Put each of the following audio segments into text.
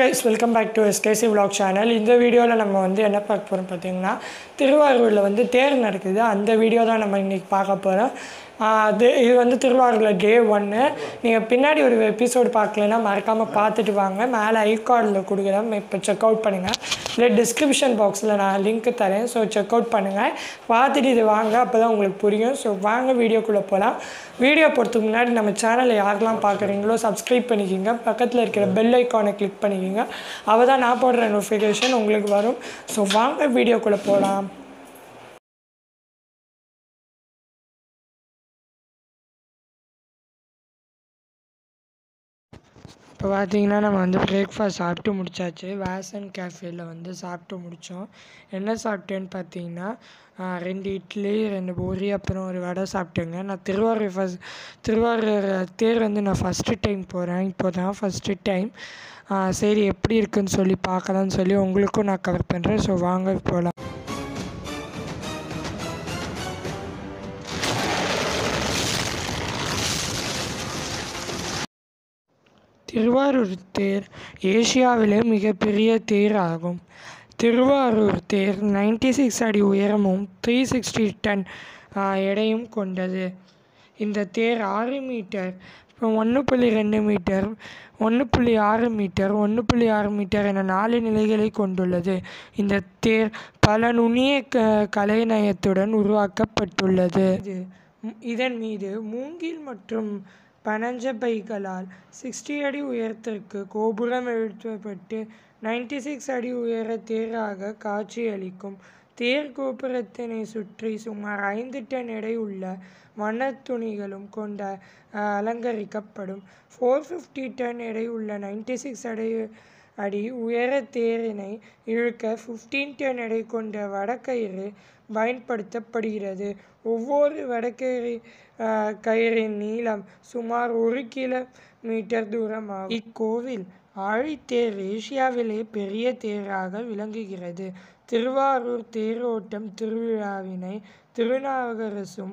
Guys welcome back to SKC vlog channel இந்த வீடியோவில் நம்ம வந்து என்ன பார்க்க போகிறோம் பார்த்தீங்கன்னா திருவாரூரில் வந்து தேர் நடக்குது அந்த வீடியோ தான் நம்ம இன்றைக்கி பார்க்க போகிறோம் அது இது வந்து திருவாரூரில் டே ஒன்று நீங்கள் பின்னாடி ஒரு எபிசோடு பார்க்கலன்னா மறக்காமல் பார்த்துட்டு வாங்க மேலே ஐகார்டில் கொடுக்குறேன் இப்போ செக் அவுட் பண்ணுங்கள் இல்லை டிஸ்கிரிப்ஷன் பாக்ஸில் நான் லிங்க் தரேன் ஸோ செக் அவுட் பண்ணுங்கள் பார்த்துட்டு இது வாங்க அப்போ தான் உங்களுக்கு புரியும் ஸோ வாங்க வீடியோக்குள்ளே போகலாம் வீடியோ போகிறதுக்கு முன்னாடி நம்ம சேனலை யாரெல்லாம் பார்க்குறீங்களோ சப்ஸ்கிரைப் பண்ணிக்கிங்க பக்கத்தில் இருக்கிற பெல் ஐக்கானை கிளிக் பண்ணிக்கிங்க அவ தான் நான் போடுற நோட்டிஃபிகேஷன் உங்களுக்கு வரும் ஸோ வாங்க வீடியோக்குள்ளே போகலாம் இப்போ பார்த்தீங்கன்னா நம்ம வந்து பிரேக்ஃபாஸ்ட் சாப்பிட்டு முடிச்சாச்சு வேசன் கேஃபேல வந்து சாப்பிட்டு முடித்தோம் என்ன சாப்பிட்டேன்னு பார்த்தீங்கன்னா ஆஹ், ரெண்டு இட்லி ரெண்டு பூரி அப்புறம் ஒரு வடை சாப்பிட்டேங்க நான் திருவாரூர் ஃபஸ்ட் திருவாரூர் தேர் வந்து நான் ஃபஸ்ட்டு டைம் போகிறேன் இப்போ தான் ஃபஸ்ட்டு டைம் சரி எப்படி இருக்குன்னு சொல்லி பார்க்கலான்னு சொல்லி உங்களுக்கும் நான் கவர் பண்ணுறேன் ஸோ வாங்க போகலாம் திருவாரூர் தேர் ஏசியாவிலே மிகப்பெரிய தேர் ஆகும் திருவாரூர் தேர் 96 சிக்ஸ் அடி உயரமும் த்ரீ சிக்ஸ்டி டன் ஆ, எடையும் கொண்டது இந்த தேர் ஆறு மீட்டர் ஒன்று புள்ளி ரெண்டு மீட்டர் ஒன்று புள்ளி ஆறு மீட்டர் ஒன்று புள்ளி ஆறு மீட்டர் என நாலு நிலைகளை கொண்டுள்ளது இந்த தேர் பல நுண்ணிய க கலைநயத்துடன் உருவாக்கப்பட்டுள்ளது இது இதன் மீது மூங்கில் மற்றும் பனஞ்சப்பைகளால் சிக்ஸ்டி அடி உயரத்திற்கு கோபுரம் எழுப்பப்பட்டு 96 சிக்ஸ் அடி உயர தேராக காட்சியளிக்கும் தேர் கோபுரத்தினை சுற்றி சுமார் ஐந்து டன் எடை உள்ள வண்ணத் துணிகளும் கொண்ட அஹ், அலங்கரிக்கப்படும் ஃபோர் ஃபிஃப்டி டன் எடை உள்ள 96 சிக்ஸ் அடி அடி உயர தேரினை இழுக்க 15 டன் எடை கொண்ட வடக்கயிறு பயன்படுத்தப்படுகிறது ஒவ்வொரு வடக்கயிறு அஹ், கயிறின் நீளம் சுமார் ஒரு கிலோமீட்டர் தூரமாகும் இக்கோவில் ஆழித்தேர் ஏசியாவிலே பெரிய தேராக விளங்குகிறது திருவாரூர் தேரோட்டம் திருவிழாவினை திருநாவுக்கரசும்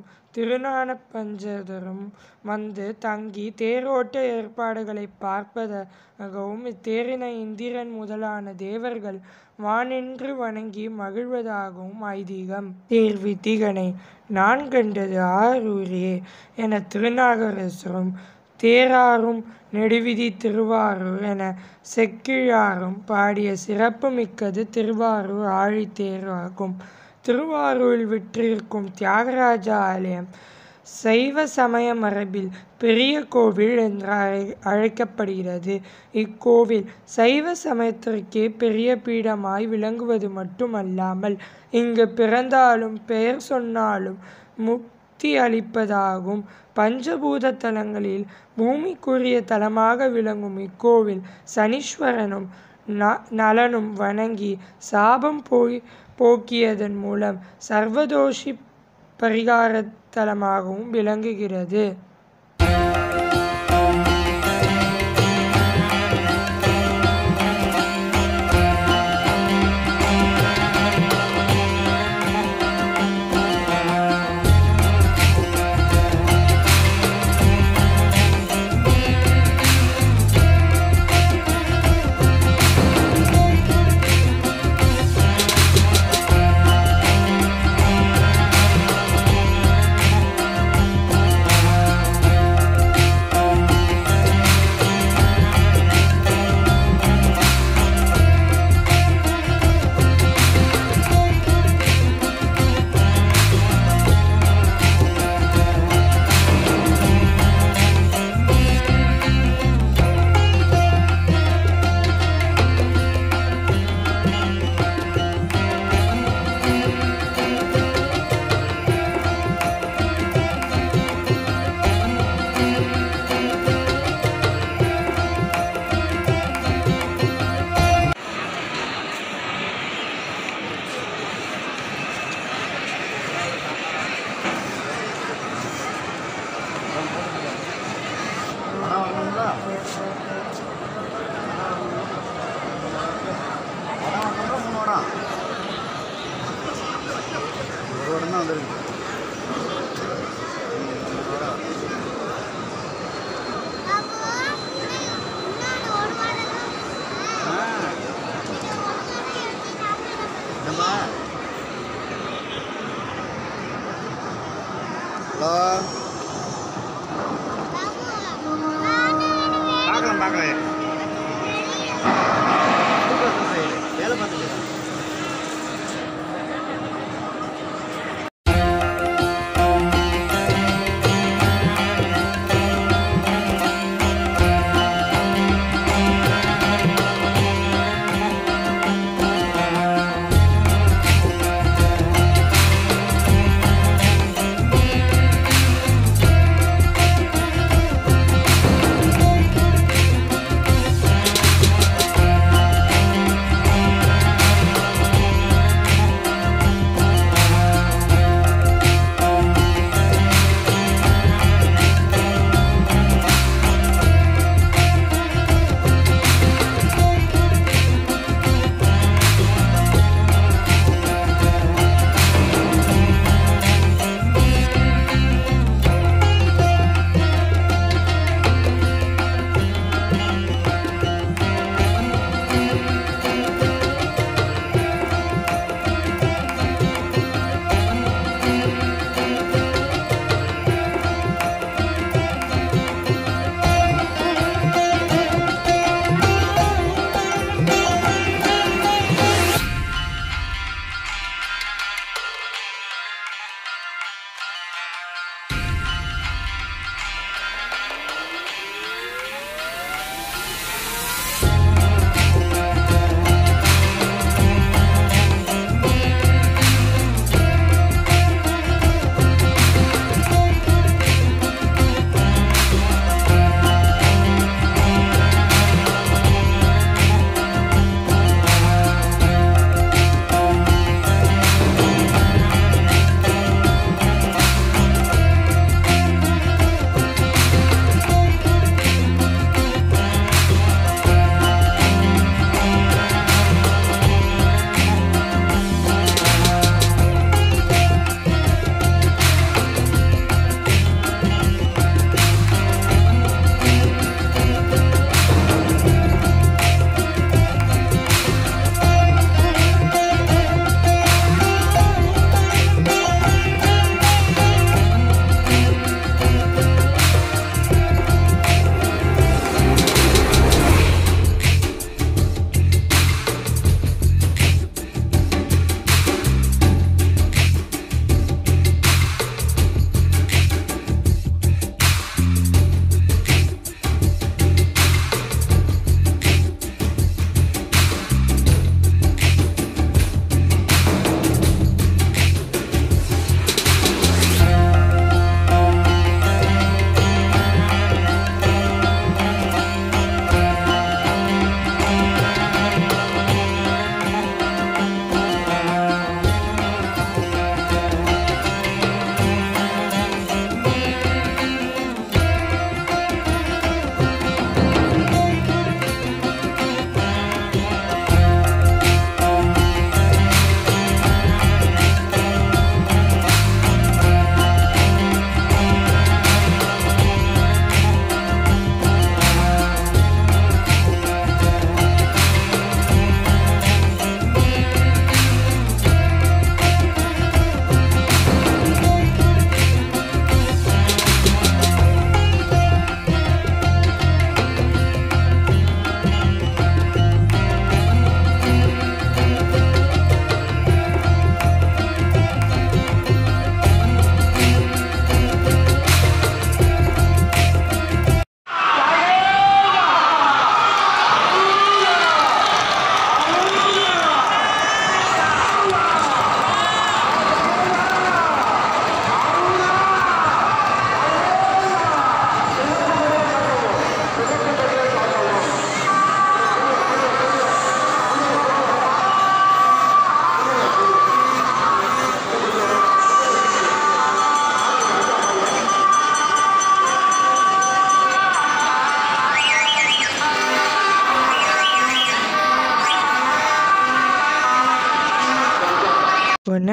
திருஞானப்பஞ்சரும் வந்து தங்கி தேரோட்ட ஏற்பாடுகளை பார்ப்பதாகவும் இத்தேரினை இந்திரன் முதலான தேவர்கள் வானின்று வணங்கி மகிழ்வதாகவும் ஐதீகம் தேர் விதிகனை நான் கண்டது ஆரூரே என திருநாகரசரும் தேராரும் நெடுவிதி திருவாரூர் என செக்கிழாரும் பாடிய சிறப்பு மிக்கது திருவாரூர் ஆழித்தேர் ஆகும் திருவாரூரில் விற்றிருக்கும் தியாகராஜா ஆலயம் சைவ சமய மரபில் பெரிய கோவில் என்று அழை- அழைக்கப்படுகிறது இக்கோவில் சைவ சமயத்திற்கே பெரிய பீடமாய் விளங்குவது மட்டுமல்லாமல் இங்கு பிறந்தாலும் பெயர் சொன்னாலும் முக்தி அளிப்பதாகும் பஞ்சபூத தலங்களில் பூமிக்குரிய தலமாக விளங்கும் இக்கோவில் சனீஸ்வரனும் ந- நலனும் வணங்கி சாபம் போய் போக்கியதன் மூலம் சர்வதோஷி பரிகாரத்தலமாகவும் விளங்குகிறது ஒரு வாரம் தான் வந்திருக்கு ஆ பார்க்கலாம் பார்க்கலாம் சூப்பர் சூப்பர் இரு. வேலை பார்த்துட்டு இரு. ஆ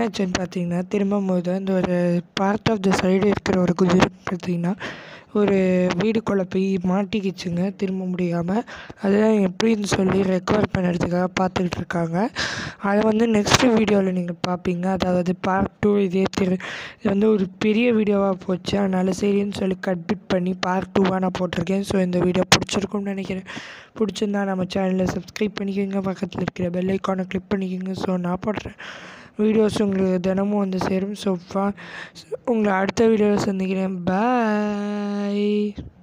ஆச்சுன்னு பார்த்தீங்கன்னா திரும்பும்போது அந்த ஒரு பார்ட் ஆஃப் த சைடு இருக்கிற ஒரு குதிரை பார்த்தீங்கன்னா ஒரு வீடுக்குள்ளே போய் மாட்டிக்கிச்சுங்க திரும்ப முடியாமல் அதெல்லாம் எப்படின்னு சொல்லி ரெக்கவர் பண்ணுறதுக்காக பார்த்துக்கிட்டு இருக்காங்க அதை வந்து நெக்ஸ்ட் வீடியோவில் நீங்கள் பார்ப்பீங்க அதாவது பார்ட் டூ இதே திரு இது வந்து ஒரு பெரிய வீடியோவாக போச்சு அதனால் சரின்னு சொல்லி கட் பிட் பண்ணி பார்ட் டூவாக நான் போட்டிருக்கேன் ஸோ இந்த வீடியோ பிடிச்சிருக்கும்னு நினைக்கிறேன் பிடிச்சிருந்தா நம்ம சேனலை சப்ஸ்கிரைப் பண்ணிக்கோங்க பக்கத்தில் இருக்கிற பெல் ஐக்கானை கிளிக் பண்ணிக்கோங்க ஸோ நான் போடுறேன் வீடியோஸ் உங்களுக்கு தினமும் வந்து சேரும் ஸோ உங்களை அடுத்த வீடியோவில் சந்திக்கிறேன் பாய்